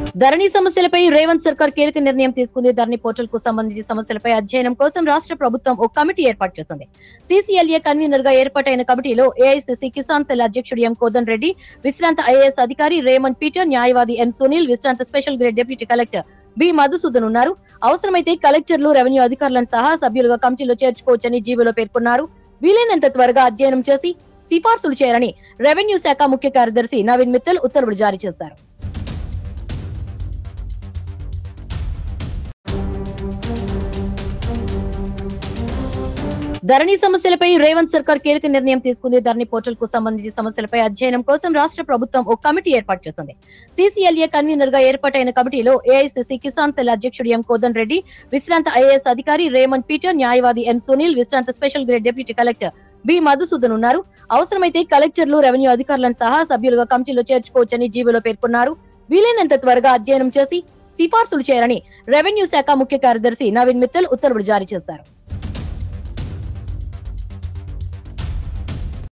ధరణి సమస్యలపై రేవంత్ సర్కార్ కీలక నిర్ణయం తీసుకుంది ధరణి పోర్టల్ కు సంబంధించి సమస్యలపై అధ్యయనం కోసం రాష్ట్ర ప్రభుత్వం ఒక కమిటీ ఏర్పాటు చేసింది సీసీఎల్ఏ కన్వీనర్ గా ఏర్పాటైన కమిటీలో ఏఐసీసీ కిసాన్ సెల్ అధ్యక్షుడు ఎం కోదన్ రెడ్డి విశ్రాంత ఐఏఎస్ అధికారి రేమంత్ పీటర్ న్యాయవాది ఎం సునీల్ విశ్రాంత special grade deputy collector B Madhusudan ఉన్నారు అవసరమైతే కలెక్టర్లు రెవెన్యూ అధికారులను సహా సభ్యులుగా కమిటీలో చేర్చుకోవచ్చని జీవోలో పేర్కొన్నారు వీలైనంత త్వరగా అధ్యయనం చేసి సిఫార్సులు చేయాలని రెవెన్యూ శాఖ ముఖ్య కార్యదర్శి నవీన్ మిత్తల్ ఉత్తర్వులు జారీ చేశారు ధరణి సమస్యలపై రేవంత్ సర్కార్ కీలక నిర్ణయం తీసుకుంది ధరణి పోర్టల్ కు సంబంధించి సమస్యలపై అధ్యయనం కోసం రాష్ట్ర ప్రభుత్వం ఒక కమిటీ ఏర్పాటు చేసింది సీసీఎల్ఏ కన్వీనర్ గా ఏర్పాటైన కమిటీలో ఏఐసీసీ కిసాన్ సెల్ అధ్యక్షుడు ఎం కోదన్ రెడ్డి విశ్రాంత ఐఏఎస్ అధికారి రేమంత్ పీటర్ న్యాయవాది ఎం సునీల్ విశ్రాంత special grade deputy collector B Madhusudan ఉన్నారు అవసరమైతే కలెక్టర్లు రెవెన్యూ అధికారులను సహా సభ్యులుగా కమిటీలో చేర్చుకోవచ్చని జీవోలో పేర్కొన్నారు వీలైనంత త్వరగా అధ్యయనం చేసి సిఫార్సులు చేయాలని రెవెన్యూ శాఖ ముఖ్య కార్యదర్శి నవీన్ మిత్తల్ ఉత్తర్వులు జారీ చేశారు